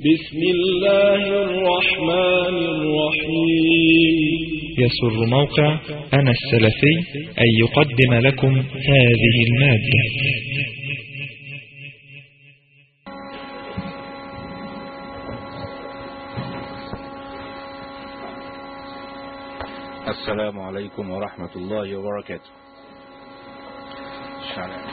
بسم الله الرحمن الرحيم يسر موقع أنا السلفي أن يقدم لكم هذه المادة السلام عليكم ورحمة الله وبركاته شعلا.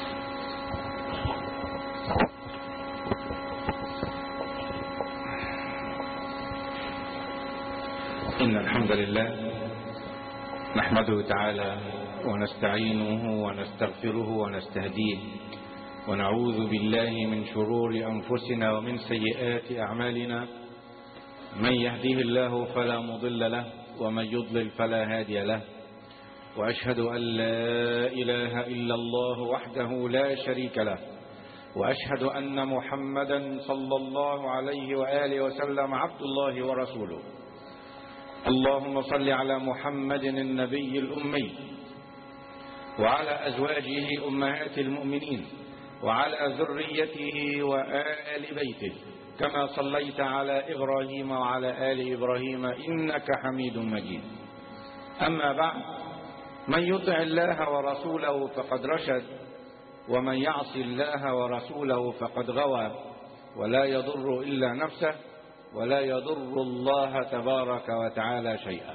إن الحمد لله نحمده تعالى ونستعينه ونستغفره ونستهديه ونعوذ بالله من شرور أنفسنا ومن سيئات أعمالنا من يهديه الله فلا مضل له ومن يضلل فلا هادي له وأشهد أن لا إله إلا الله وحده لا شريك له وأشهد أن محمدا صلى الله عليه وآله وسلم عبد الله ورسوله اللهم صل على محمد النبي الأمي وعلى أزواجه أمهات المؤمنين وعلى ذريته وآل بيته كما صليت على إبراهيم وعلى آل إبراهيم إنك حميد مجيد أما بعد من يطع الله ورسوله فقد رشد ومن يعص الله ورسوله فقد غوى ولا يضر إلا نفسه ولا يضر الله تبارك وتعالى شيئا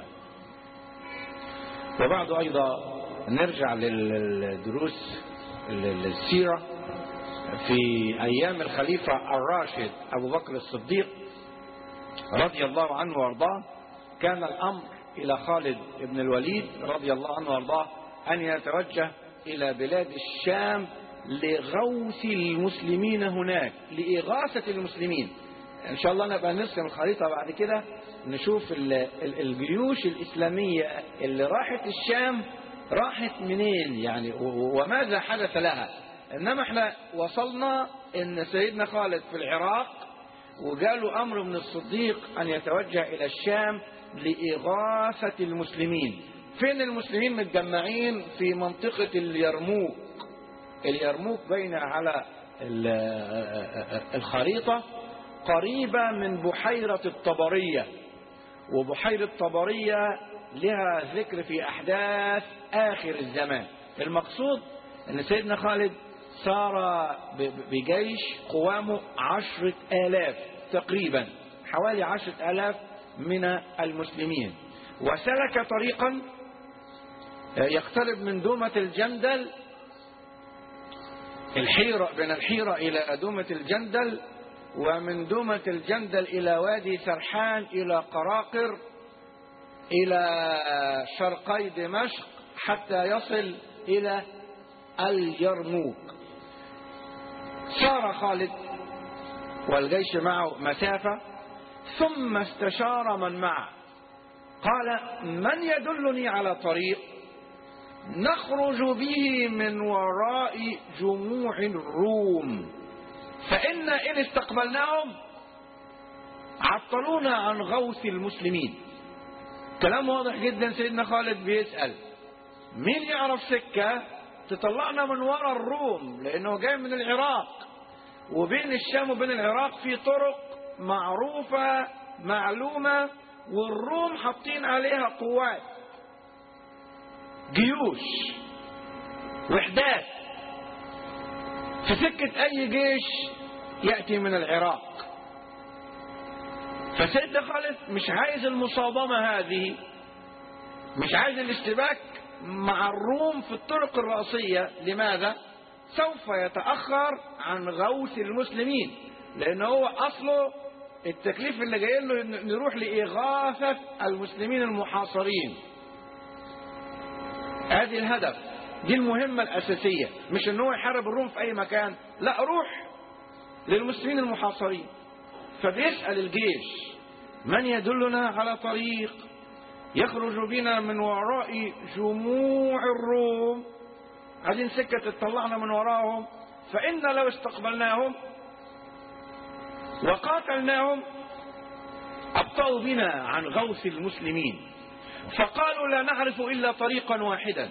وبعد أيضا نرجع للدروس السيرة في أيام الخليفة الراشد أبو بكر الصديق رضي الله عنه وارضاه كان الأمر إلى خالد بن الوليد رضي الله عنه وارضاه أن يتوجه إلى بلاد الشام لغوث المسلمين هناك لإغاثة المسلمين إن شاء الله نبقى نرسم الخريطة بعد كده نشوف الجيوش الإسلامية اللي راحت الشام راحت منين يعني وماذا حدث لها إنما احنا وصلنا إن سيدنا خالد في العراق وجاله أمر من الصديق أن يتوجه إلى الشام لإغاثة المسلمين فين المسلمين متجمعين في منطقة اليرموك اليرموك بين على الخريطة قريبة من بحيرة الطبرية وبحيرة طبرية لها ذكر في أحداث آخر الزمان المقصود أن سيدنا خالد سار بجيش قوامه عشرة آلاف تقريبا حوالي عشرة آلاف من المسلمين وسلك طريقا يقترب من دومة الجندل الحيرة بين الحيرة إلى دومة الجندل ومن دومة الجندل إلى وادي سرحان إلى قراقر إلى شرقي دمشق حتى يصل إلى اليرموك سار خالد والجيش معه مسافة ثم استشار من معه قال من يدلني على طريق نخرج به من وراء جموع الروم فإن إن استقبلناهم عطلونا عن غوث المسلمين كلام واضح جدا سيدنا خالد بيسأل مين يعرف سكة تطلعنا من وراء الروم لأنه جاي من العراق وبين الشام وبين العراق في طرق معروفة معلومة والروم حاطين عليها قوات جيوش وحدات في سكة أي جيش يأتي من العراق فسيدنا خالد مش عايز المصادمة هذه مش عايز الاشتباك مع الروم في الطرق الرئيسية لماذا؟ سوف يتأخر عن غوث المسلمين لأن هو أصله التكليف اللي جاي له نروح لإغاثة المسلمين المحاصرين هذه الهدف دي المهمة الأساسية مش ان هو يحارب الروم في أي مكان لا روح للمسلمين المحاصرين فبيسأل الجيش من يدلنا على طريق يخرج بنا من وراء جموع الروم عايزين سكة تطلعنا من وراهم فإن لو استقبلناهم وقاتلناهم أبطأوا بنا عن غوث المسلمين فقالوا لا نعرف إلا طريقا واحدا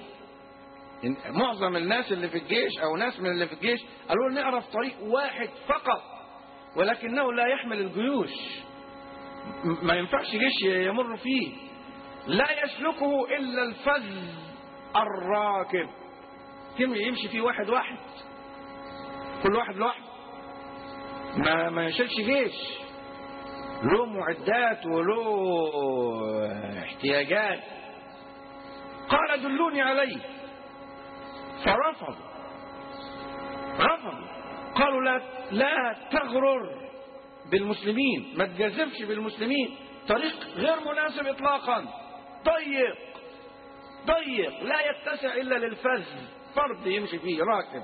معظم الناس اللي في الجيش أو ناس من اللي في الجيش قالوا نعرف طريق واحد فقط ولكنه لا يحمل الجيوش م- ما ينفعش جيش يمر فيه لا يسلكه إلا الفذ الراكب كم يمشي فيه واحد واحد كل واحد لوحده ما ما يشيلش جيش له معدات وله احتياجات قال دلوني عليه فرفضوا رفضوا قالوا لا لا تغرر بالمسلمين ما تجازفش بالمسلمين طريق غير مناسب اطلاقا ضيق ضيق لا يتسع الا للفز فرد يمشي فيه راكب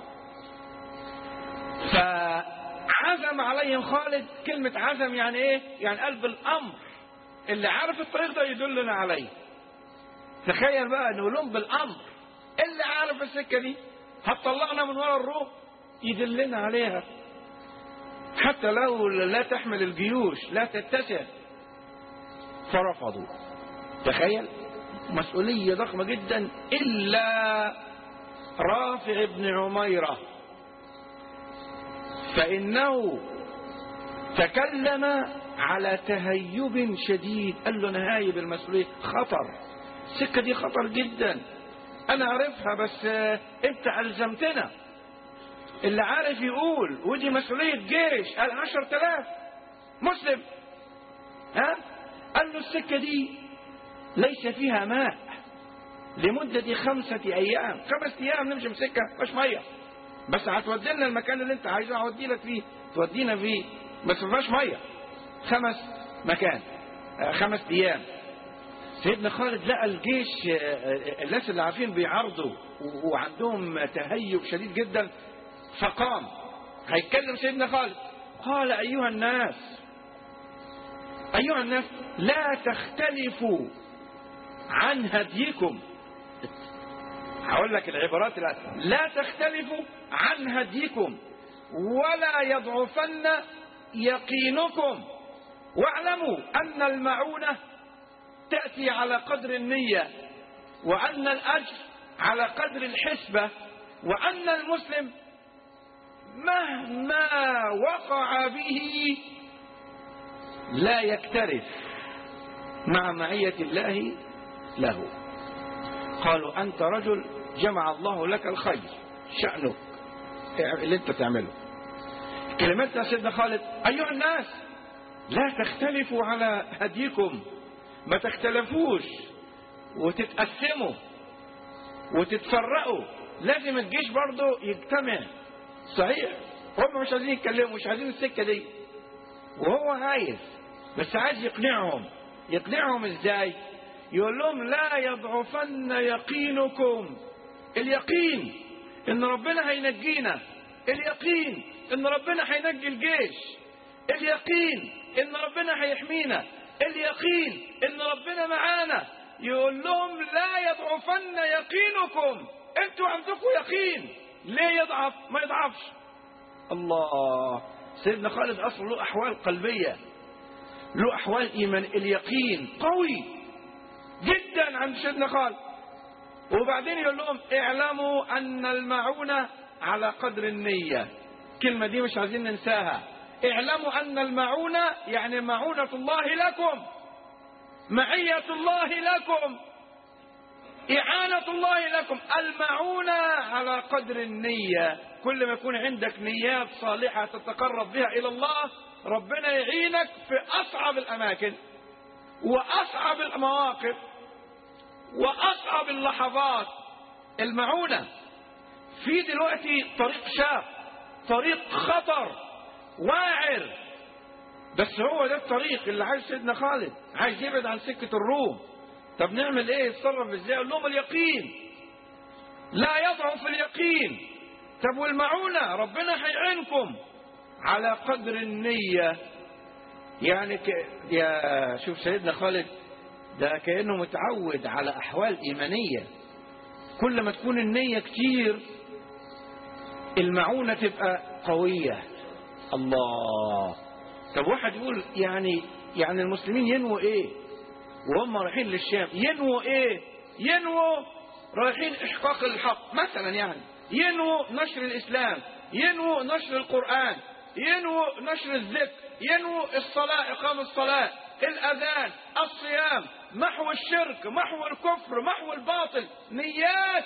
فعزم عليهم خالد كلمة عزم يعني ايه يعني قلب الامر اللي عارف الطريق ده يدلنا عليه تخيل بقى نقول لهم بالامر اللي عارف السكه دي هتطلعنا من ورا الروم يدلنا عليها حتى لو لا تحمل الجيوش لا تتسع فرفضوا تخيل مسؤولية ضخمة جدا إلا رافع بن عميرة فإنه تكلم على تهيب شديد قال له أنا هايب المسؤولية خطر السكة دي خطر جدا أنا عارفها بس آه، أنت ألزمتنا اللي عارف يقول ودي مسؤولية جيش قال عشر تلاف مسلم ها قال له السكة دي ليس فيها ماء لمدة خمسة أيام خمس أيام نمشي في سكة مش مية بس هتودينا المكان اللي أنت عايزه هودي لك فيه تودينا فيه بس ما فيهاش مية خمس مكان آه، خمس أيام سيدنا خالد لقى الجيش آه، آه، الناس اللي عارفين بيعرضوا و- وعندهم تهيب شديد جدا فقام هيتكلم سيدنا خالد قال أيها الناس أيها الناس لا تختلفوا عن هديكم هقول لك العبارات الآن لا تختلفوا عن هديكم ولا يضعفن يقينكم واعلموا أن المعونة تأتي على قدر النية وأن الأجر على قدر الحسبة وأن المسلم مهما وقع به لا يكترث مع معية الله له قالوا أنت رجل جمع الله لك الخير شأنك اللي انت تعمله كلمتنا سيدنا خالد أيها الناس لا تختلفوا على هديكم ما تختلفوش وتتقسموا وتتفرقوا لازم الجيش برضه يجتمع صحيح هم مش عايزين يتكلموا مش عايزين السكة دي وهو عايز بس عايز يقنعهم يقنعهم ازاي يقول لهم لا يضعفن يقينكم اليقين ان ربنا هينجينا اليقين ان ربنا هينجي الجيش اليقين ان ربنا هيحمينا اليقين ان ربنا معانا يقول لهم لا يضعفن يقينكم انتوا عندكم يقين ليه يضعف ما يضعفش الله سيدنا خالد اصلا له احوال قلبيه له احوال ايمان اليقين قوي جدا عند سيدنا خالد وبعدين يقول لهم اعلموا ان المعونه على قدر النيه الكلمه دي مش عايزين ننساها اعلموا ان المعونه يعني معونه الله لكم معيه الله لكم إعانة الله لكم المعونة على قدر النية كل ما يكون عندك نيات صالحة تتقرب بها إلى الله ربنا يعينك في أصعب الأماكن وأصعب المواقف وأصعب اللحظات المعونة في دلوقتي طريق شاق طريق خطر واعر بس هو ده الطريق اللي عايز سيدنا خالد عايز يبعد عن سكة الروم طب نعمل ايه يتصرف ازاي اقول لهم اليقين لا يضعف اليقين طب والمعونة ربنا هيعينكم على قدر النية يعني ك... يا شوف سيدنا خالد ده كأنه متعود على أحوال إيمانية كل ما تكون النية كتير المعونة تبقى قوية الله طب واحد يقول يعني يعني المسلمين ينووا ايه وهم رايحين للشام ينووا ايه ينووا رايحين احقاق الحق مثلا يعني ينووا نشر الاسلام ينووا نشر القران ينووا نشر الذكر ينووا الصلاة إقام الصلاة الأذان الصيام محو الشرك محو الكفر محو الباطل نيات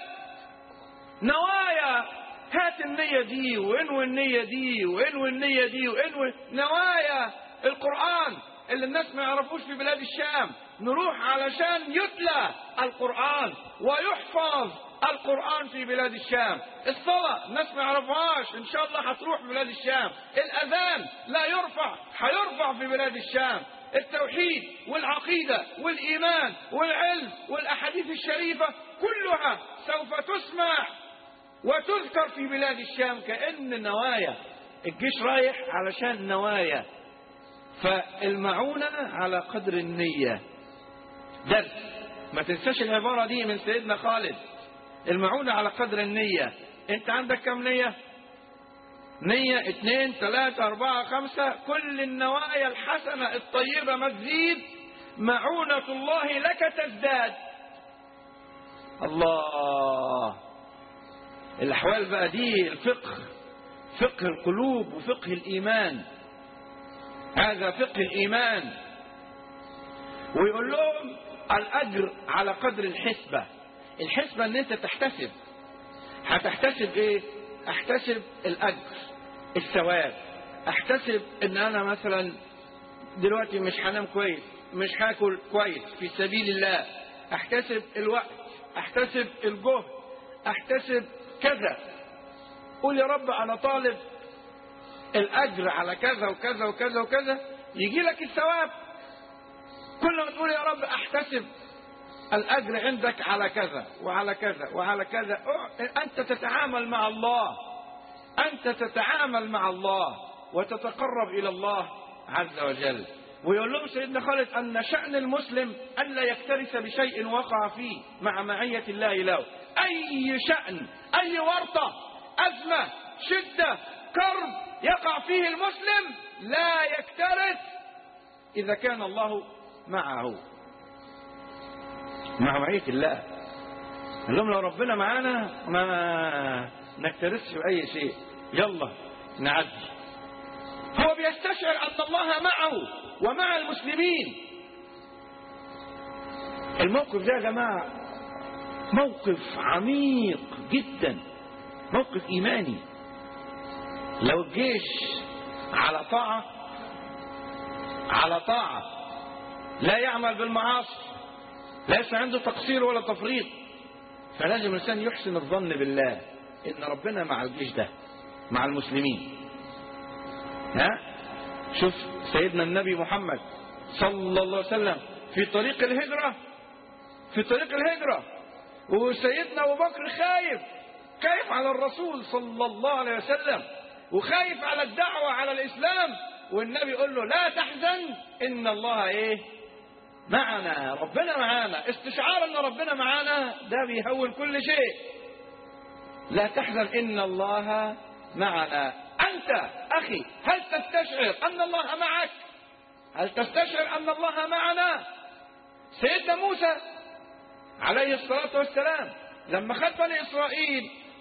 نوايا هات النية دي وانوي النية دي وانوي النية دي وانوي نوايا القرآن اللي الناس ما يعرفوش في بلاد الشام نروح علشان يتلى القرآن ويحفظ القرآن في بلاد الشام الصلاة الناس ما يعرفوهاش إن شاء الله هتروح في بلاد الشام الأذان لا يرفع هيرفع في بلاد الشام التوحيد والعقيدة والإيمان والعلم والأحاديث الشريفة كلها سوف تسمع وتذكر في بلاد الشام كأن نوايا الجيش رايح علشان نوايا فالمعونة على قدر النية درس ما تنساش العبارة دي من سيدنا خالد المعونة على قدر النية انت عندك كم نية نية اثنين ثلاثة أربعة خمسة كل النوايا الحسنة الطيبة ما تزيد معونة الله لك تزداد الله الأحوال بقى دي الفقه فقه القلوب وفقه الإيمان هذا فقه الإيمان ويقول لهم الأجر على قدر الحسبة الحسبة ان انت تحتسب هتحتسب ايه احتسب الاجر الثواب احتسب ان انا مثلا دلوقتي مش هنام كويس مش هاكل كويس في سبيل الله احتسب الوقت احتسب الجهد احتسب كذا قول يا رب انا طالب الاجر على كذا وكذا وكذا وكذا يجي لك الثواب كل ما تقول يا رب احتسب الأجر عندك على كذا وعلى كذا وعلى كذا أنت تتعامل مع الله أنت تتعامل مع الله وتتقرب إلى الله عز وجل ويقول لهم سيدنا خالد أن شأن المسلم ألا يكترث بشيء وقع فيه مع معية الله له أي شأن أي ورطة أزمة شدة كرب يقع فيه المسلم لا يكترث إذا كان الله معه مع معية الله قال لهم لو ربنا معانا ما نكترثش بأي شيء يلا نعدي هو بيستشعر أن الله معه ومع المسلمين الموقف ده يا جماعة موقف عميق جدا موقف إيماني لو الجيش على طاعة على طاعة لا يعمل بالمعاصي ليس عنده تقصير ولا تفريط فلازم الإنسان يحسن الظن بالله إن ربنا مع الجيش ده مع المسلمين ها شوف سيدنا النبي محمد صلى الله عليه وسلم في طريق الهجرة في طريق الهجرة وسيدنا أبو بكر خايف خايف على الرسول صلى الله عليه وسلم وخايف على الدعوة على الإسلام والنبي يقول له لا تحزن إن الله إيه معنا ربنا معانا استشعار ان ربنا معانا ده بيهون كل شيء لا تحزن ان الله معنا انت اخي هل تستشعر ان الله معك هل تستشعر ان الله معنا سيدنا موسى عليه الصلاه والسلام لما خد بني اسرائيل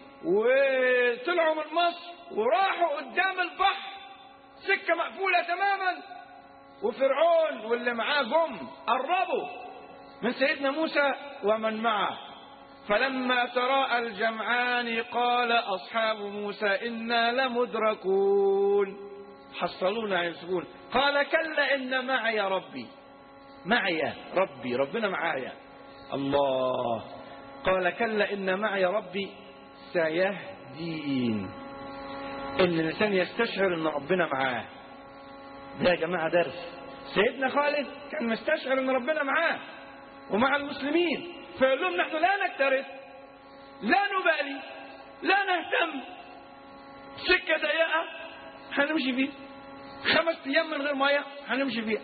وطلعوا من مصر وراحوا قدام البحر سكه مقفوله تماما وفرعون واللي معاه جم قربوا من سيدنا موسى ومن معه فلما تراءى الجمعان قال أصحاب موسى إنا لمدركون حصلونا يمسكون قال كلا إن معي ربي معي ربي ربنا معايا الله قال كلا إن معي ربي سيهدين إن الإنسان يستشعر إن ربنا معاه ده يا جماعة درس سيدنا خالد كان مستشعر ان ربنا معاه ومع المسلمين فيقول لهم نحن لا نكترث لا نبالي لا نهتم سكة ضيقة هنمشي فيها خمس ايام من غير ميه هنمشي فيها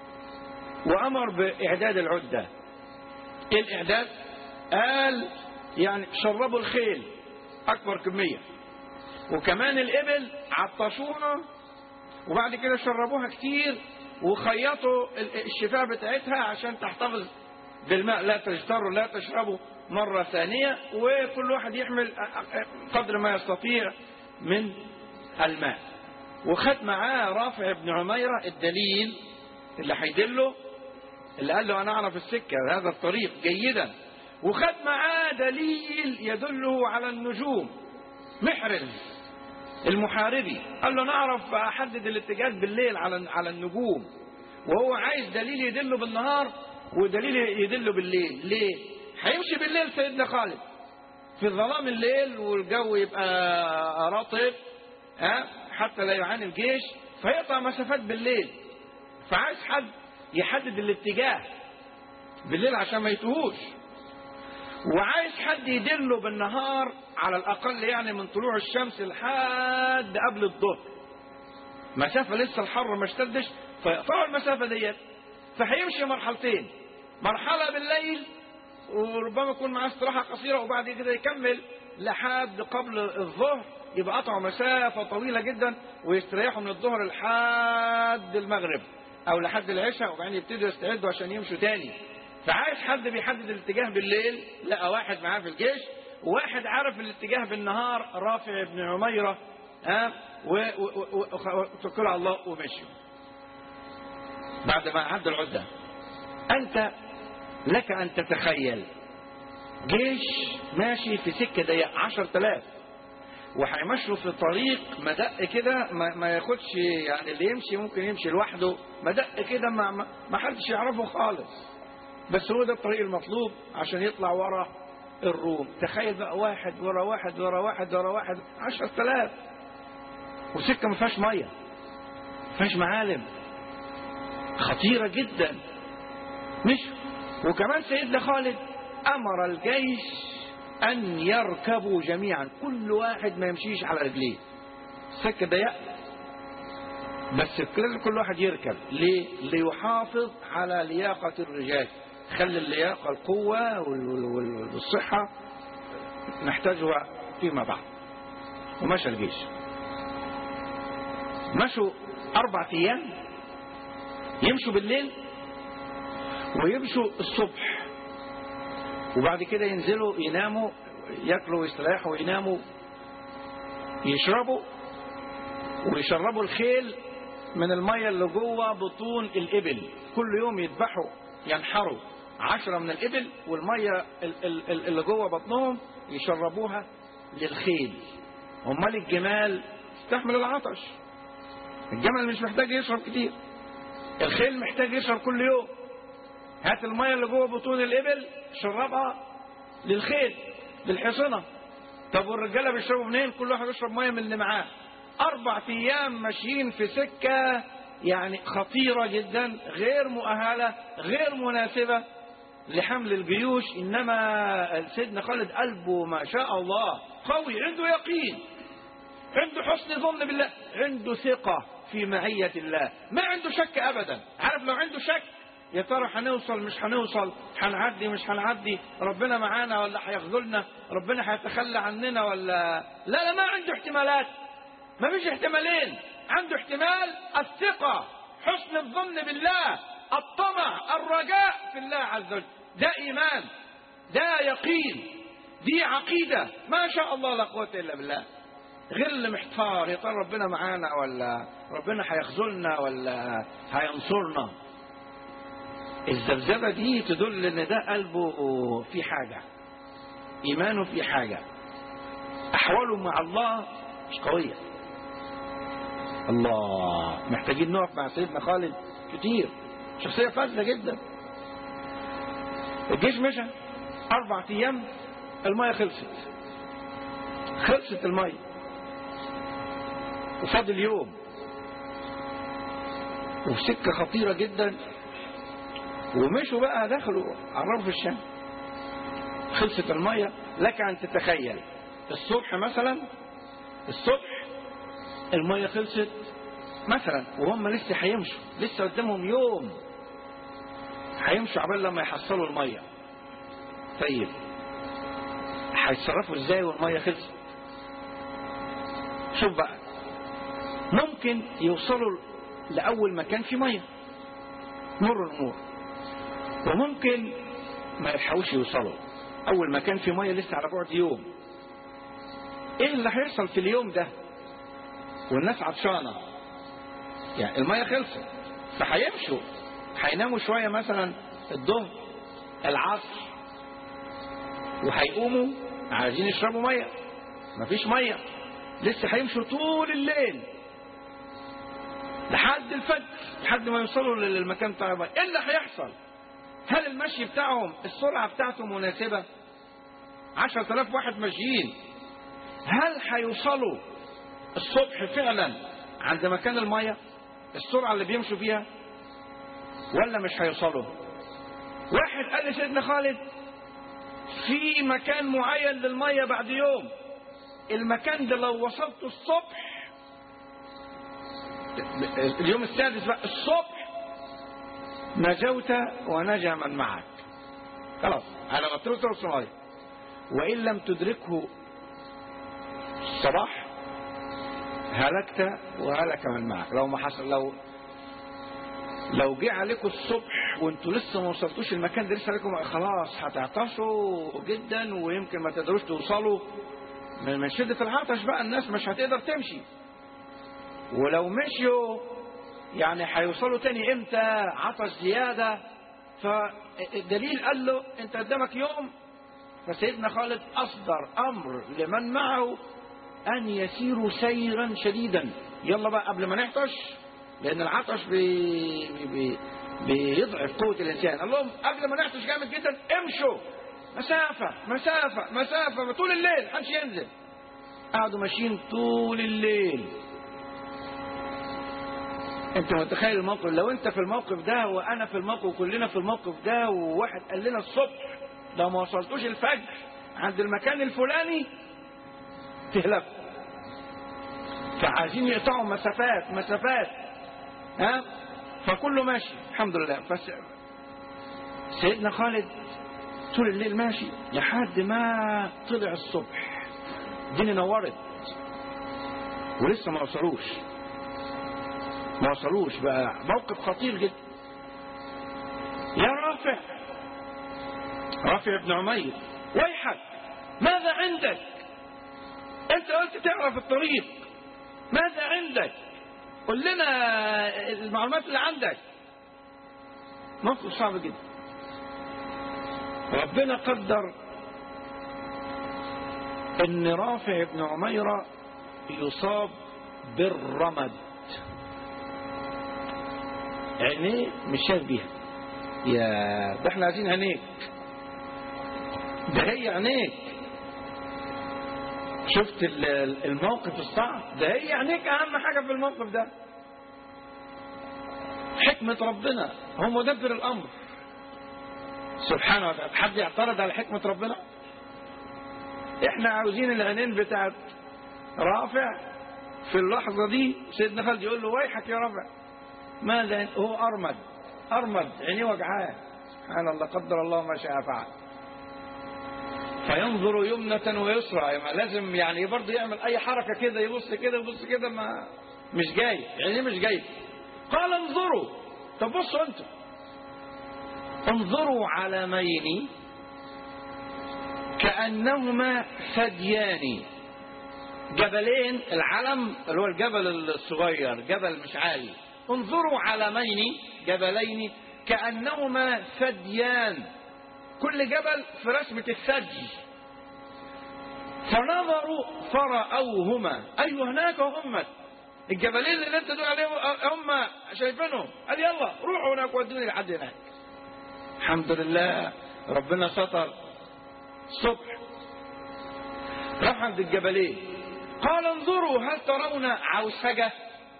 وامر باعداد العده ايه الاعداد قال يعني شربوا الخيل اكبر كميه وكمان الابل عطشوها وبعد كده شربوها كتير وخيطوا الشفاه بتاعتها عشان تحتفظ بالماء لا تجتروا لا تشربوا مرة ثانية وكل واحد يحمل قدر ما يستطيع من الماء وخد معاه رافع بن عميرة الدليل اللي هيدله اللي قال له انا اعرف السكة هذا الطريق جيدا وخد معاه دليل يدله على النجوم محرز المحاربي قال له نعرف احدد الاتجاه بالليل على على النجوم وهو عايز دليل يدله بالنهار ودليل يدله بالليل ليه هيمشي بالليل سيدنا خالد في ظلام الليل والجو يبقى رطب ها حتى لا يعاني الجيش فيقطع مسافات بالليل فعايز حد يحدد الاتجاه بالليل عشان ما يتوهوش وعايز حد يدله بالنهار على الاقل يعني من طلوع الشمس لحد قبل الظهر مسافه لسه الحر ما اشتدش فيقطعوا المسافه ديت فهيمشي مرحلتين مرحله بالليل وربما يكون معاه استراحه قصيره وبعد كده يكمل لحد قبل الظهر يبقى قطعوا مسافه طويله جدا ويستريحوا من الظهر لحد المغرب او لحد العشاء وبعدين يبتدوا يستعدوا عشان يمشوا تاني فعايز حد بيحدد الاتجاه بالليل لقى واحد معاه في الجيش وواحد عارف الاتجاه بالنهار رافع بن عميرة ها وتوكل على الله ومشي بعد ما عدى العدة أنت لك أن تتخيل جيش ماشي في سكة ضيق عشر تلاف وهيمشوا في طريق مدق كده ما, ما ياخدش يعني اللي يمشي ممكن يمشي لوحده مدق كده ما, ما, ما حدش يعرفه خالص بس هو ده الطريق المطلوب عشان يطلع ورا الروم تخيل بقى واحد ورا واحد ورا واحد ورا واحد عشر تلاف وسكة ما فيهاش مية ما فيهاش معالم خطيرة جدا مش وكمان سيدنا خالد أمر الجيش أن يركبوا جميعا كل واحد ما يمشيش على رجليه السكة ضيقة بس لازم كل واحد يركب ليه؟ ليحافظ على لياقة الرجال خلي اللياقة القوة والصحة نحتاجها فيما بعد ومشى الجيش مشوا أربع أيام يمشوا بالليل ويمشوا الصبح وبعد كده ينزلوا يناموا ياكلوا ويستريحوا ويناموا يشربوا ويشربوا الخيل من المية اللي جوه بطون الإبل كل يوم يذبحوا ينحروا عشرة من الإبل والمية اللي جوه بطنهم يشربوها للخيل أمال الجمال استحمل العطش الجمل مش محتاج يشرب كتير الخيل محتاج يشرب كل يوم هات المية اللي جوه بطون الإبل شربها للخيل للحصنة طب والرجالة بيشربوا منين كل واحد يشرب مية من اللي معاه أربع أيام ماشيين في سكة يعني خطيرة جدا غير مؤهلة غير مناسبة لحمل الجيوش إنما سيدنا خالد قلبه ما شاء الله قوي عنده يقين عنده حسن ظن بالله عنده ثقة في معية الله ما عنده شك أبدا عارف لو عنده شك يا ترى هنوصل مش هنوصل هنعدي مش هنعدي ربنا معانا ولا هيخذلنا ربنا هيتخلى عننا ولا لا لا ما عنده احتمالات ما فيش احتمالين عنده احتمال الثقة حسن الظن بالله الطمع الرجاء في الله عز وجل ده إيمان ده يقين دي عقيدة ما شاء الله لا قوة إلا بالله غير اللي محتار يا ترى ربنا معانا ولا ربنا هيخذلنا ولا هينصرنا الذبذبة دي تدل ان ده قلبه في حاجة ايمانه في حاجة احواله مع الله مش قوية الله محتاجين نقف مع سيدنا خالد كتير شخصية فاسدة جدا الجيش مشى اربع ايام المية خلصت خلصت المية وفاضل يوم وفي سكة خطيرة جدا ومشوا بقى دخلوا عرفوا في الشام خلصت المية لك أن تتخيل الصبح مثلا الصبح المية خلصت مثلا وهم لسه هيمشوا لسه قدامهم يوم هيمشوا عبال لما يحصلوا المية طيب هيتصرفوا ازاي والمية خلصت شوف بقى ممكن يوصلوا لأول مكان فيه مية مر الأمور وممكن ما يلحقوش يوصلوا اول ما كان في ميه لسه على بعد يوم ايه اللي هيحصل في اليوم ده والناس عطشانه يعني المية خلصت فهيمشوا هيناموا شوية مثلا الظهر العصر وهيقوموا عايزين يشربوا مية مفيش مية لسه هيمشوا طول الليل لحد الفجر لحد ما يوصلوا للمكان بتاع المية ايه اللي هيحصل هل المشي بتاعهم السرعة بتاعته مناسبة عشرة آلاف واحد ماشيين هل هيوصلوا الصبح فعلا عند مكان المية السرعة اللي بيمشوا فيها ولا مش هيوصلوا واحد قال لسيدنا خالد في مكان معين للمية بعد يوم المكان ده لو وصلت الصبح اليوم السادس بقى الصبح نجوت ونجا من معك خلاص على ما توصل المية وإن لم تدركه الصباح هلكت وهلك من معك لو ما حصل لو لو جه عليكم الصبح وانتوا لسه ما وصلتوش المكان ده لسه عليكم خلاص هتعطشوا جدا ويمكن ما تقدروش توصلوا من من شدة العطش بقى الناس مش هتقدر تمشي ولو مشيوا يعني هيوصلوا تاني امتى عطش زيادة فالدليل قال له انت قدامك يوم فسيدنا خالد اصدر امر لمن معه ان يسيروا سيرا شديدا يلا بقى قبل ما نعطش لان العطش بي بي بيضعف قوة الانسان قال لهم قبل ما نعطش جامد جدا امشوا مسافة مسافة مسافة طول الليل محدش ينزل قعدوا ماشيين طول الليل انت متخيل الموقف لو انت في الموقف ده وانا في الموقف وكلنا في الموقف ده وواحد قال لنا الصبح لو ما وصلتوش الفجر عند المكان الفلاني تهلكوا فعايزين يقطعوا مسافات مسافات ها فكله ماشي الحمد لله بس سيدنا خالد طول الليل ماشي لحد ما طلع الصبح الدنيا نورت ولسه ما وصلوش ما وصلوش بقى موقف خطير جدا يا رافع رافع بن عمير ويحك ماذا عندك انت قلت تعرف الطريق ماذا عندك قل لنا المعلومات اللي عندك موقف صعب جدا ربنا قدر ان رافع بن عميرة يصاب بالرمد عينيه مش شايف بيها يا ده احنا عايزين عينيك ده هي عينيك شفت الموقف الصعب ده هي عينيك اهم حاجة في الموقف ده حكمة ربنا هو مدبر الامر سبحانه وتعالى حد يعترض على حكمة ربنا احنا عاوزين العينين بتاعت رافع في اللحظة دي سيدنا خالد يقول له ويحك يا رافع ماذا هو أرمد أرمد عينيه وجعاه سبحان الله قدر الله ما شاء فعل فينظر يمنة ويسرى يعني لازم يعني برضه يعمل أي حركة كده يبص كده يبص كده ما مش جاي عينيه مش جاي قال انظروا طب بصوا انتم انظروا علمين كأنهما ثديان جبلين العلم اللي هو الجبل الصغير جبل مش عالي انظروا علمين جبلين كأنهما ثديان كل جبل في رسمة الثدي فنظروا فرأوهما أيوة هناك هم الجبلين اللي انت تقول عليهم هم شايفينهم قال يلا روحوا هناك ودوني لحد هناك الحمد لله ربنا ستر الصبح راح عند الجبلين قال انظروا هل ترون عوسجة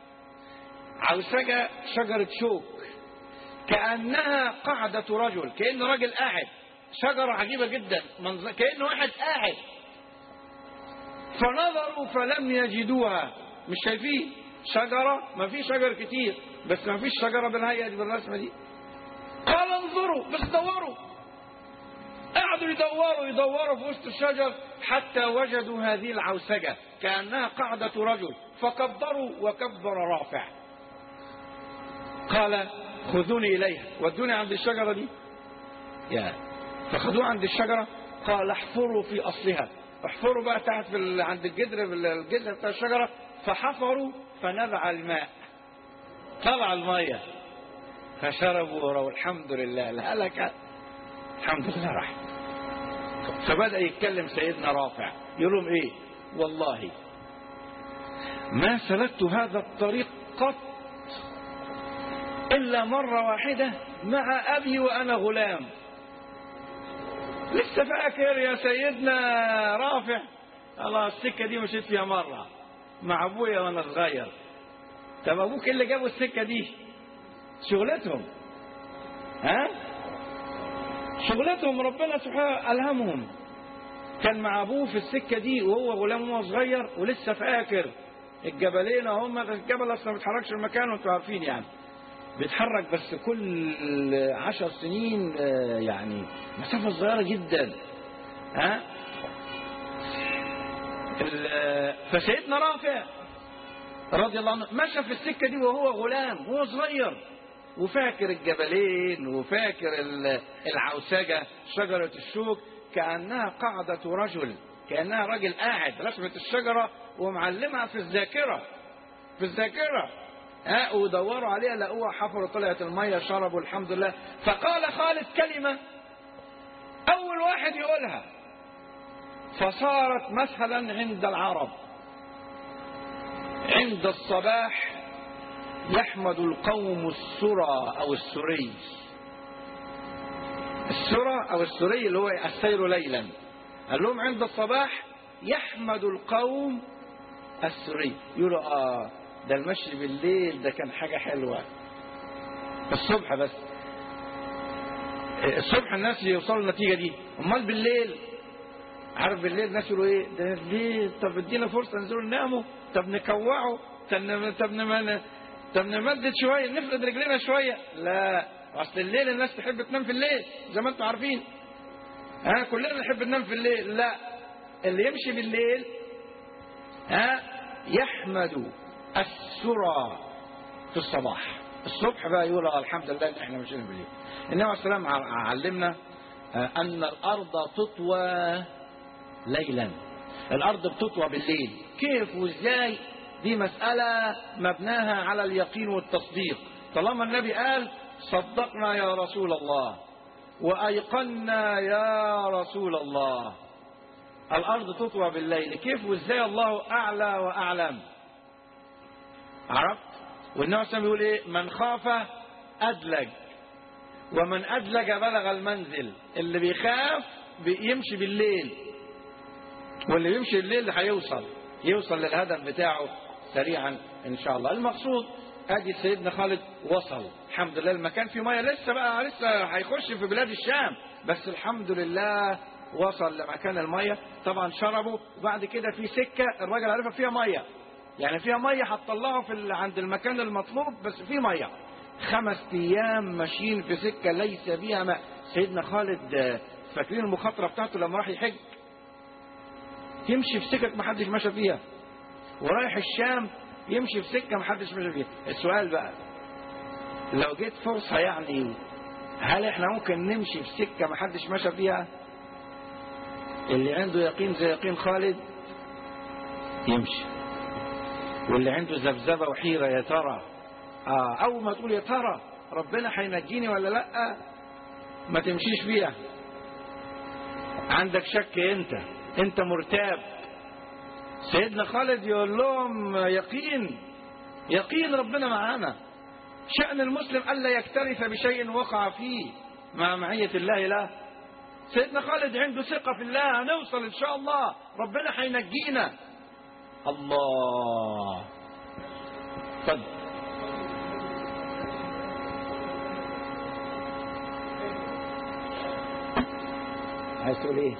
عوسجة شجرة شوك كأنها قعدة رجل كأن راجل قاعد شجرة عجيبة جدا منظر كأن واحد قاعد فنظروا فلم يجدوها مش شايفين شجرة ما في شجر كتير بس ما فيش شجرة بالهيئة دي بالرسمة دي قال انظروا بس دوروا قعدوا يدوروا يدوروا في وسط الشجر حتى وجدوا هذه العوسجة كأنها قعدة رجل فكبروا وكبر رافع قال خذوني إليها ودوني عند الشجرة دي يا فخذوه عند الشجرة قال احفروا في أصلها احفروا بقى تحت في ال... عند الجدر في الجدر بتاع الشجرة فحفروا فنبع الماء طلع المية فشربوا وروا الحمد لله الهلكة الحمد لله راح فبدأ يتكلم سيدنا رافع يقول لهم ايه والله ما سلكت هذا الطريق قط إلا مرة واحدة مع أبي وأنا غلام لسه فاكر يا سيدنا رافع الله السكة دي مشيت فيها مرة مع أبويا وأنا صغير طب أبوك إيه اللي جابوا السكة دي شغلتهم ها شغلتهم ربنا سبحانه ألهمهم كان مع أبوه في السكة دي وهو غلام وهو صغير ولسه فاكر الجبلين هم الجبل أصلا ما بيتحركش في مكانه أنتوا عارفين يعني بيتحرك بس كل عشر سنين آه، يعني مسافة صغيرة جدا ها ال- فسيدنا رافع رضي الله عنه مشى في السكة دي وهو غلام وهو صغير وفاكر الجبلين وفاكر ال- العوسجة شجرة الشوك كأنها قاعدة رجل كأنها راجل قاعد رسمة الشجرة ومعلمها في الذاكرة في الذاكرة ها ودوروا عليها لقوها حفروا طلعت المية شربوا الحمد لله فقال خالد كلمة أول واحد يقولها فصارت مثلا عند العرب عند الصباح يحمد القوم السرى أو السري السرى أو السري اللي هو السير ليلا قال لهم عند الصباح يحمد القوم السري يقولوا آه ده المشي بالليل ده كان حاجة حلوة الصبح بس الصبح الناس يوصلوا النتيجة دي امال بالليل عارف بالليل الناس يقولوا ايه ده ليه طب ادينا فرصة ننزلوا نناموا طب نكوعوا طب نم- طب نم- طب نمدد شوية نفرد رجلنا شوية لا اصل الليل الناس تحب تنام في الليل زي ما انتم عارفين ها كلنا نحب ننام في الليل لا اللي يمشي بالليل ها يحمد السرى في الصباح الصبح بقى يقول آه الحمد لله ان احنا مشينا بالليل النبي عليه السلام ع- علمنا آه، ان الارض تطوى ليلا الارض بتطوى بالليل كيف وازاي دي مسألة مبناها على اليقين والتصديق طالما النبي قال صدقنا يا رسول الله وأيقنا يا رسول الله الأرض تطوى بالليل كيف وإزاي الله أعلى وأعلم عرفت والنبي صلى الله عليه وسلم يقول إيه من خاف أدلج ومن أدلج بلغ المنزل اللي بيخاف بيمشي بالليل واللي يمشي الليل هيوصل يوصل للهدف بتاعه سريعا ان شاء الله المقصود ادي سيدنا خالد وصل الحمد لله المكان فيه ميه لسه بقى لسه هيخش في بلاد الشام بس الحمد لله وصل لمكان الميه طبعا شربوا وبعد كده في سكه الراجل عارفها فيها ميه يعني فيها ميه هتطلعه في ال- عند المكان المطلوب بس في ميه خمس ايام ماشيين في سكه ليس فيها ماء سيدنا خالد آه، فاكرين المخاطره بتاعته لما راح يحج يمشي في سكك ما حدش مشى فيها ورايح الشام يمشي في سكه ما حدش مشى فيها السؤال بقى لو جيت فرصه يعني هل احنا ممكن نمشي في سكه ما حدش مشى فيها اللي عنده يقين زي يقين خالد يمشي واللي عنده ذبذبه وحيره يا ترى اه اول ما تقول يا ترى ربنا هينجيني ولا لا ما تمشيش فيها عندك شك انت انت مرتاب سيدنا خالد يقول لهم يقين يقين ربنا معانا شأن المسلم ألا يكترث بشيء وقع فيه مع معية الله له سيدنا خالد عنده ثقة في الله هنوصل إن شاء الله ربنا هينجينا الله طب عايز تقول ايه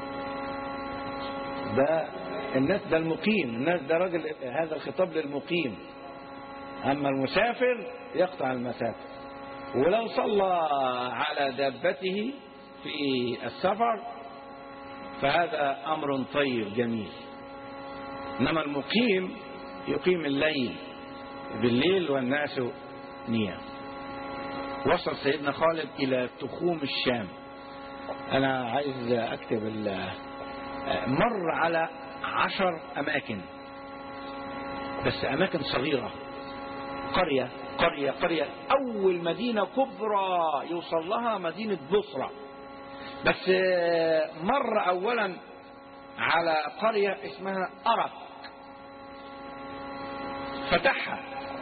ده الناس ده المقيم الناس ده راجل هذا الخطاب للمقيم اما المسافر يقطع المسافه ولو صلى على دابته في السفر فهذا امر طيب جميل انما المقيم يقيم الليل بالليل والناس نيام وصل سيدنا خالد الى تخوم الشام انا عايز اكتب ال- مر على عشر اماكن بس اماكن صغيره قريه قرية قرية أول مدينة كبرى يوصل لها مدينة بصرة بس مر أولا على قرية اسمها أرك فتحها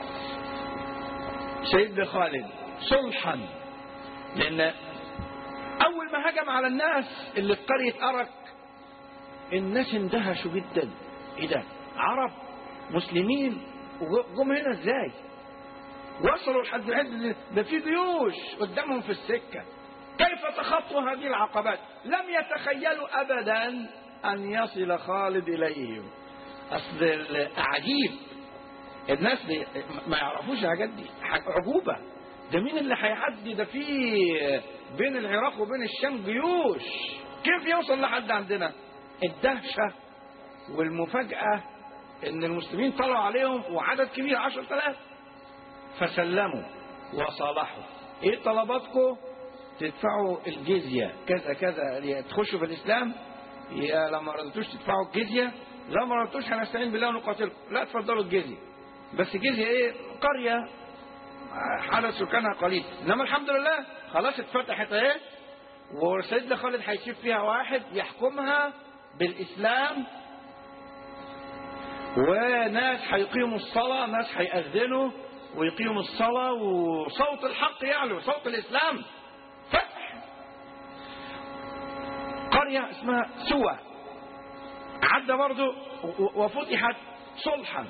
سيدنا خالد صلحا لأن أول ما هجم على الناس اللي في قرية أرك الناس اندهشوا جدا إيه ده عرب مسلمين وجم هنا ازاي وصلوا لحد العد ده في جيوش قدامهم في السكة كيف تخطوا هذه العقبات لم يتخيلوا أبدا أن يصل خالد إليهم أصل عجيب الناس دي ما يعرفوش الحاجات دي عجوبة ده مين اللي هيعدي ده في بين العراق وبين الشام جيوش كيف يوصل لحد عندنا الدهشة والمفاجأة ان المسلمين طلعوا عليهم وعدد كبير عشر ثلاث فسلموا وصالحوا ايه طلباتكم تدفعوا الجزية كذا كذا يا تخشوا في الاسلام يا لما رضيتوش تدفعوا الجزية لا ما رضيتوش هنستعين بالله ونقاتلكم لا تفضلوا الجزية بس الجزية ايه قرية عدد سكانها قليل انما الحمد لله خلاص اتفتحت اهي وسيدنا خالد هيسيب فيها واحد يحكمها بالاسلام وناس هيقيموا الصلاة ناس هيأذنوا ويقيموا الصلاة وصوت الحق يعلو صوت الإسلام فتح قرية اسمها سوى عدى برضو وفتحت صلحا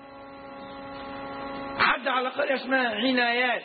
عدى على قرية اسمها عنايات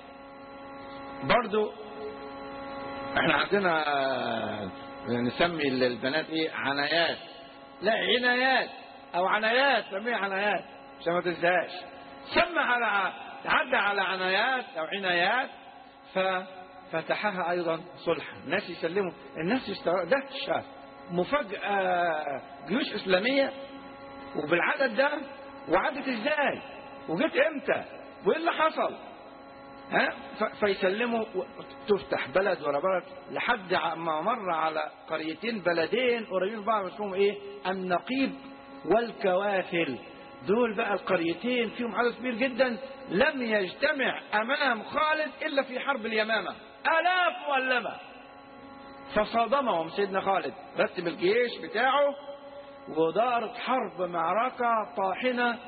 برضو احنا عندنا نسمي البنات ايه عنايات لا عنايات او عنايات سميها عنايات عشان ما تنساهاش سمى على عدى على عنايات او عنايات ففتحها ايضا صلحا الناس يسلموا الناس يستغربوا دهشه مفاجاه جيوش اسلاميه وبالعدد ده وعدت ازاي وجت امتى وايه اللي حصل ها فيسلموا تفتح بلد ورا بلد لحد ما مر على قريتين بلدين قريبين بعض اسمهم ايه النقيب والكوافل دول بقى القريتين فيهم عدد كبير جدا لم يجتمع امام خالد الا في حرب اليمامه الاف مؤلمه فصادمهم سيدنا خالد رتب الجيش بتاعه ودارت حرب معركه طاحنه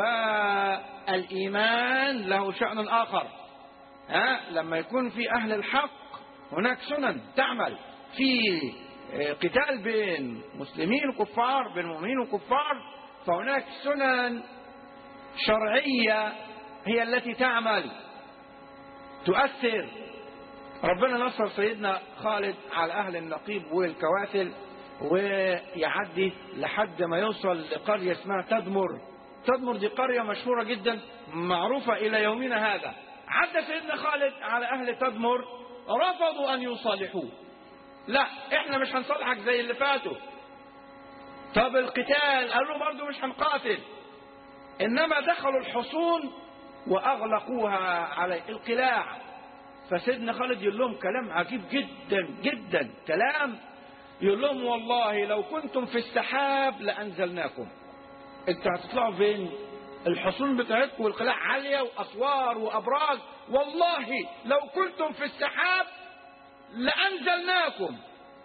والايمان له شان اخر ها لما يكون في اهل الحق هناك سنن تعمل في قتال بين مسلمين وكفار بين مؤمنين وكفار فهناك سنن شرعية هي التي تعمل تؤثر ربنا نصر سيدنا خالد على أهل النقيب والكواتل ويعدي لحد ما يوصل لقرية اسمها تدمر تدمر دي قرية مشهورة جدا معروفة إلى يومنا هذا عدى سيدنا خالد على أهل تدمر رفضوا أن يصالحوه لا احنا مش هنصالحك زي اللي فاتوا طب القتال قالوا برضو مش هنقاتل انما دخلوا الحصون واغلقوها على القلاع فسيدنا خالد يقول لهم كلام عجيب جدا جدا كلام يقول لهم والله لو كنتم في السحاب لانزلناكم انتوا هتطلعوا فين الحصون بتاعتكم والقلاع عاليه واسوار وابراج والله لو كنتم في السحاب لأنزلناكم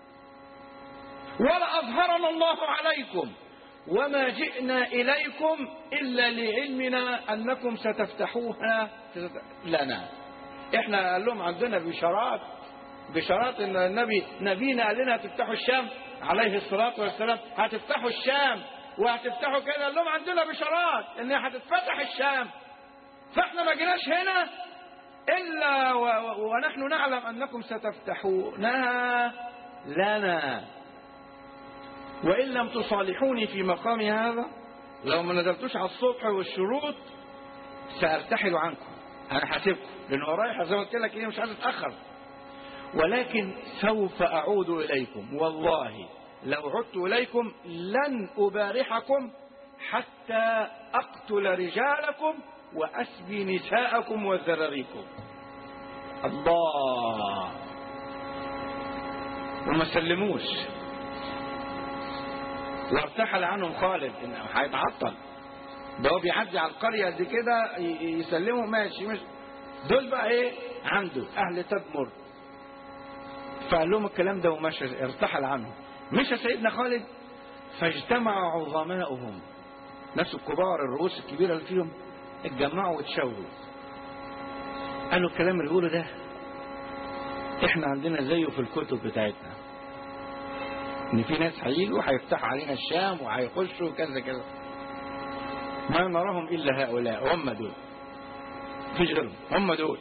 ولأظهرنا الله عليكم وما جئنا إليكم إلا لعلمنا أنكم ستفتحوها لنا إحنا قال لهم عندنا بشارات بشارات ان النبي نبينا قال لنا هتفتحوا الشام عليه الصلاه والسلام هتفتحوا الشام وهتفتحوا كده قال لهم عندنا بشارات ان هتتفتح الشام فاحنا ما جيناش هنا الا و... و... ونحن نعلم انكم ستفتحونها لنا وان لم تصالحوني في مقامي هذا لو ما نزلتوش على الصبح والشروط سارتحل عنكم انا حاسبكم لان ورايا زي ما قلت لك ايه مش عايز اتاخر ولكن سوف أعود إليكم والله لو عدت إليكم لن أبارحكم حتى أقتل رجالكم وأسبي نساءكم وذراريكم الله وما سلموش وارتحل عنهم خالد انه هيتعطل ده هو بيعدي على القرية دي كده ي- يسلموا ماشي مش دول بقى ايه عنده اهل تدمر فقال لهم الكلام ده ومشى ارتحل عنه مشى سيدنا خالد فاجتمع عظماؤهم ناس الكبار الرؤوس الكبيرة اللي فيهم اتجمعوا واتشاوروا قالوا الكلام اللي بيقوله ده احنا عندنا زيه في الكتب بتاعتنا ان في ناس هيجوا هيفتحوا علينا الشام وهيخشوا كذا كذا ما نراهم الا هؤلاء هم دول مفيش غيرهم هم دول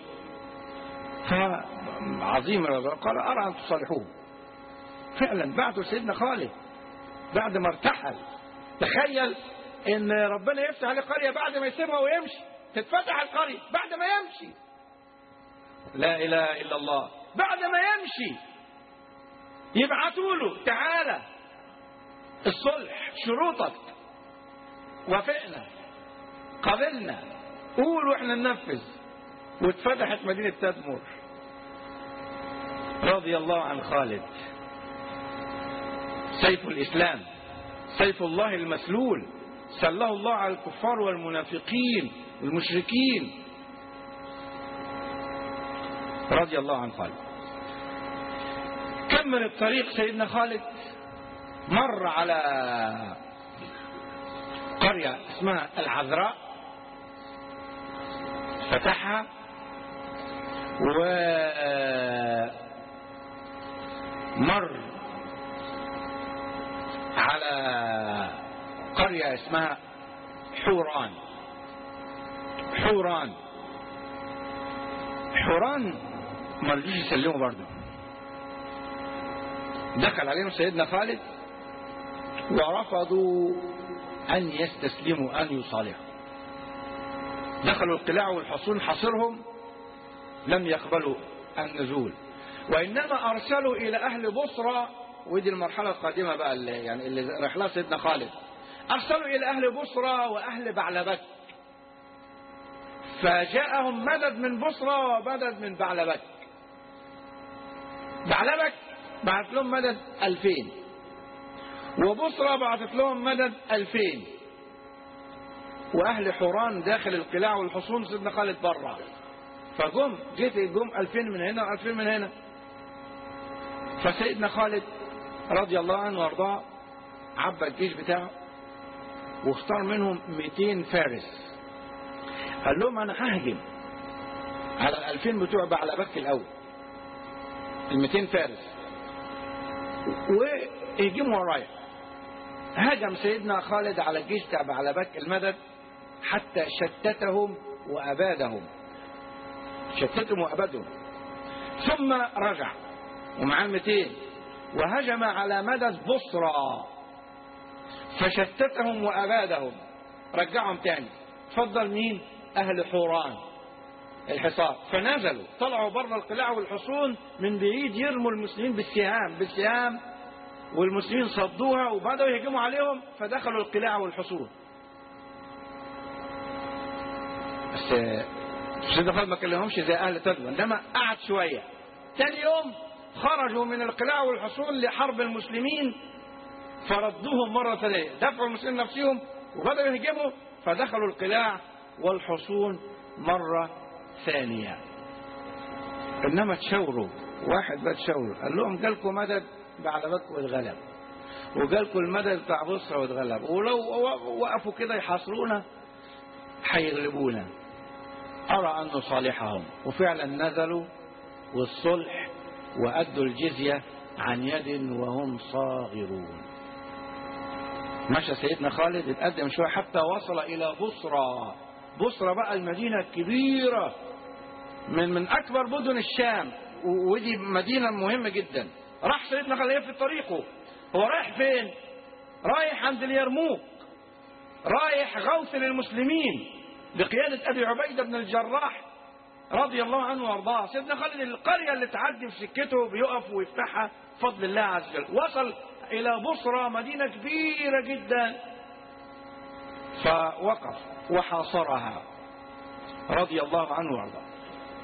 فعظيم قال ارى ان تصالحوه فعلا بعتوا سيدنا خالد بعد ما ارتحل تخيل ان ربنا يفتح عليه قريه بعد ما يسيبها ويمشي تتفتح القريه بعد ما يمشي لا اله الا الله بعد ما يمشي يبعثوا له تعالى الصلح شروطك وافقنا قبلنا قول واحنا ننفذ واتفتحت مدينة تدمر رضي الله عن خالد سيف الإسلام سيف الله المسلول سله الله على الكفار والمنافقين والمشركين رضي الله عن خالد كمل الطريق سيدنا خالد مر على قرية اسمها العذراء فتحها و مر على قرية اسمها حوران حوران حوران ما رضيش يسلموا برضه دخل عليهم سيدنا خالد ورفضوا أن يستسلموا أن يصالحوا دخلوا القلاع والحصون حصرهم لم يقبلوا النزول وإنما أرسلوا إلى أهل بصرى ودي المرحلة القادمة بقى اللي يعني اللي راح لها سيدنا خالد أرسلوا إلى أهل بصرى وأهل بعلبك فجاءهم مدد من بصرى ومدد من بعلبك بعلبك بعت لهم مدد ألفين وبصرى بعثت لهم مدد ألفين وأهل حوران داخل القلاع والحصون سيدنا خالد برا فجم جيت جم ألفين من هنا وألفين من هنا فسيدنا خالد رضي الله عنه وارضاه عبى الجيش بتاعه واختار منهم 200 فارس قال لهم انا ههجم على ال 2000 بتوع بعلبك الاول ال 200 فارس واهجموا ورايا هجم سيدنا خالد على الجيش بتاع بعلبك المدد حتى شتتهم وابادهم شتتهم وابادهم ثم رجع ومعاه 200 وهجم على مدد بصرى فشتتهم وابادهم رجعهم تاني فضل مين اهل حوران الحصار فنزلوا طلعوا بره القلاع والحصون من بعيد يرموا المسلمين بالسهام بالسهام والمسلمين صدوها وبدأوا يهجموا عليهم فدخلوا القلاع والحصون بس سيدنا خالد ما كلمهمش زي اهل تدوى انما قعد شويه تاني يوم خرجوا من القلاع والحصون لحرب المسلمين فردوهم مرة ثانية دفعوا المسلمين نفسهم وبدأوا يهجموا فدخلوا القلاع والحصون مرة ثانية إنما تشاوروا واحد بقى تشاوروا قال لهم جالكم مدد بعلبك واتغلب وجالكم المدد بتاع بصرة واتغلب ولو وقفوا كده يحاصرونا هيغلبونا أرى أن نصالحهم وفعلا نزلوا والصلح وأدوا الجزية عن يد وهم صاغرون مشى سيدنا خالد اتقدم شوية حتى وصل إلى بصرى بصرى بقى المدينة الكبيرة من من أكبر مدن الشام ودي مدينة مهمة جدا راح سيدنا خالد في طريقه هو رايح فين؟ رايح عند اليرموك رايح غوث للمسلمين بقيادة أبي عبيدة بن الجراح رضي الله عنه وارضاه سيدنا خالد القرية اللي تعدي في سكته بيقف ويفتحها بفضل الله عز وجل وصل إلى بصرى مدينة كبيرة جدا فوقف وحاصرها رضي الله عنه وارضاه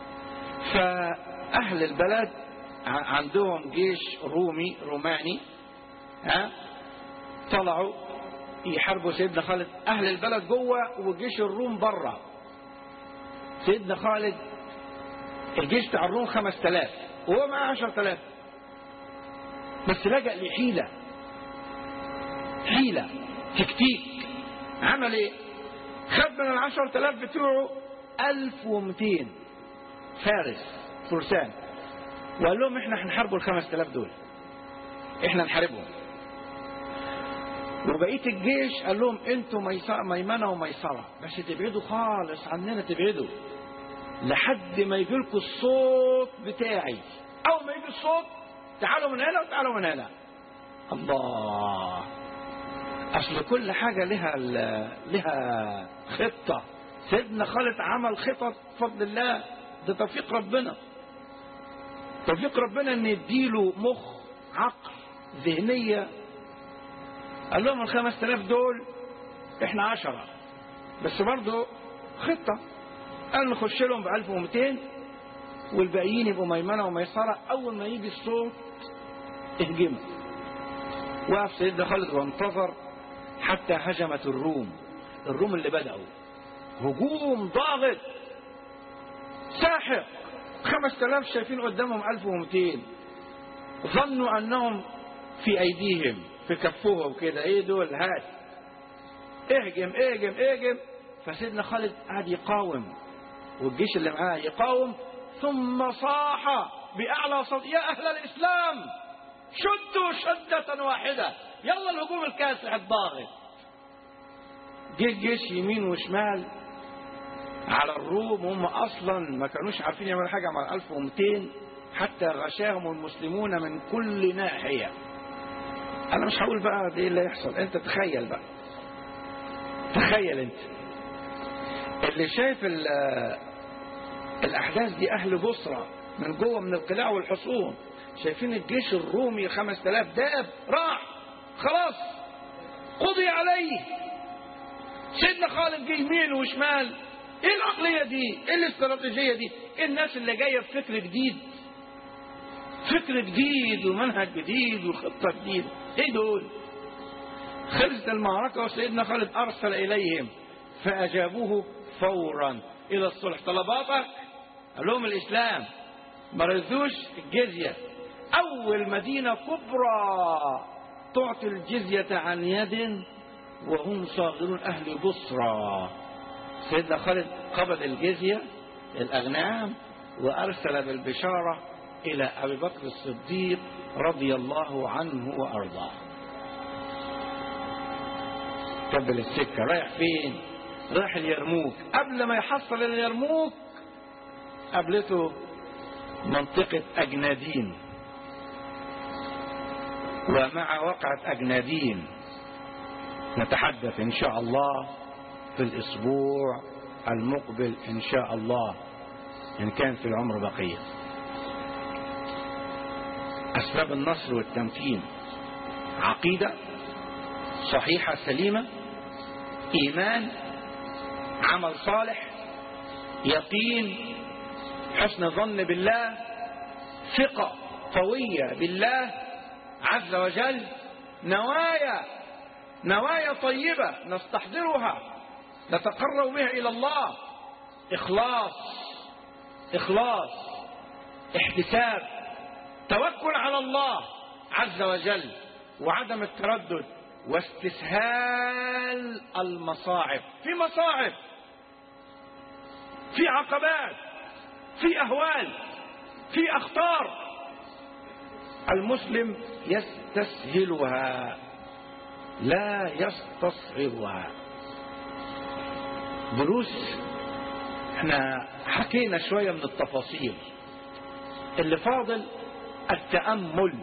فأهل البلد عندهم جيش رومي روماني ها طلعوا يحاربوا سيدنا خالد أهل البلد جوه وجيش الروم بره سيدنا خالد الجيش بتاع الروم 5000 وهو معاه 10000 بس لجأ لحيلة حيلة تكتيك عمل ايه خد من ال 10000 بتوعه 1200 فارس فرسان وقال لهم احنا هنحاربوا ال 5000 دول احنا نحاربهم وبقيه الجيش قال لهم انتوا ميسرة ميمنه وميسره بس تبعدوا خالص عننا تبعدوا لحد ما يجي لكم الصوت بتاعي اول ما يجي الصوت تعالوا من هنا وتعالوا من هنا الله اصل كل حاجه لها لها خطه سيدنا خالد عمل خطط بفضل الله ده توفيق ربنا توفيق ربنا ان يديله مخ عقل ذهنيه قال لهم ال 5000 دول احنا عشرة بس برضه خطه قال نخش لهم ب 1200 والباقيين يبقوا ميمنه وميسره اول ما يجي الصوت اهجموا وقف سيدنا خالد وانتظر حتى هجمت الروم الروم اللي بدأوا هجوم ضاغط ساحق 5000 شايفين قدامهم 1200 ظنوا انهم في ايديهم في كفهم كده ايه دول هات اهجم اهجم اهجم فسيدنا خالد قعد يقاوم والجيش اللي معاه يقاوم ثم صاح باعلى صوت يا اهل الاسلام شدوا شدة واحدة يلا الهجوم الكاسح الضاغط جه الجيش يمين وشمال على الروم هم اصلا ما كانوش عارفين يعملوا حاجه مع 1200 حتى غشاهم المسلمون من كل ناحيه انا مش هقول بقى ده ايه اللي يحصل انت تخيل بقى تخيل انت اللي شايف الاحداث دي اهل بصرة من جوه من القلاع والحصون شايفين الجيش الرومي 5000 دائب راح خلاص قضي عليه سيدنا خالد جه يمين وشمال ايه العقليه دي ايه الاستراتيجيه دي ايه الناس اللي جايه بفكر جديد فكر جديد ومنهج جديد وخطه جديده ايه دول خلصت المعركه وسيدنا خالد ارسل اليهم فاجابوه فورا الى الصلح طلباتك قال لهم الاسلام ما رضوش الجزيه اول مدينه كبرى تعطي الجزيه عن يد وهم صاغرون اهل بصرى سيدنا خالد قبض الجزية الأغنام وأرسل بالبشارة إلى أبي بكر الصديق رضي الله عنه وأرضاه قبل السكة رايح فين رايح اليرموك قبل ما يحصل اليرموك قابلته منطقة أجنادين ومع وقعة أجنادين نتحدث إن شاء الله في الأسبوع المقبل إن شاء الله إن كان في العمر بقية أسباب النصر والتمكين عقيدة صحيحة سليمة إيمان عمل صالح يقين حسن ظن بالله ثقة قوية بالله عز وجل نوايا نوايا طيبة نستحضرها نتقرب بها إلى الله إخلاص إخلاص احتساب توكل على الله عز وجل وعدم التردد واستسهال المصاعب في مصاعب في عقبات في أهوال في أخطار المسلم يستسهلها لا يستصغرها دروس احنا حكينا شوية من التفاصيل اللي فاضل التأمل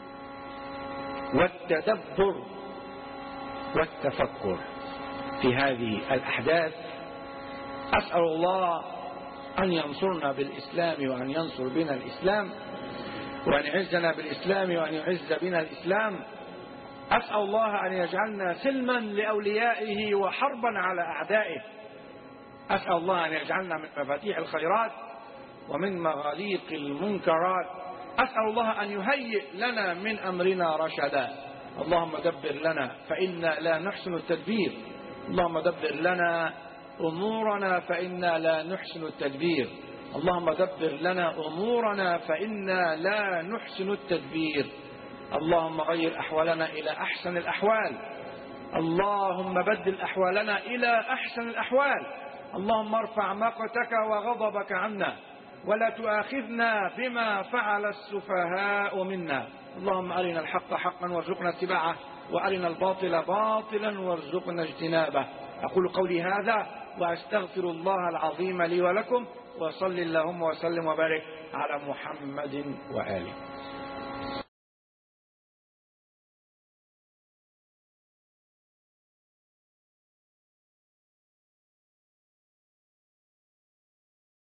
والتدبر والتفكر في هذه الأحداث أسأل الله أن ينصرنا بالإسلام وأن ينصر بنا الإسلام وأن يعزنا بالإسلام وأن يعز بنا الإسلام أسأل الله أن يجعلنا سلما لأوليائه وحربا على أعدائه أسأل الله أن يجعلنا من مفاتيح الخيرات ومن مغاليق المنكرات أسأل الله أن يهيئ لنا من أمرنا رشدا اللهم دبر لنا فإنا لا نحسن التدبير اللهم دبر لنا أمورنا فإنا لا نحسن التدبير اللهم دبر لنا أمورنا فإنا لا نحسن التدبير اللهم غير أحوالنا إلى أحسن الأحوال اللهم بدل أحوالنا إلى أحسن الأحوال اللهم ارفع مقتك وغضبك عنا ولا تؤاخذنا بما فعل السفهاء منا اللهم أرنا الحق حقا وارزقنا اتباعه وأرنا الباطل باطلا وارزقنا اجتنابه أقول قولي هذا وأستغفر الله العظيم لي ولكم وصل اللهم وسلم وبارك على محمد وآله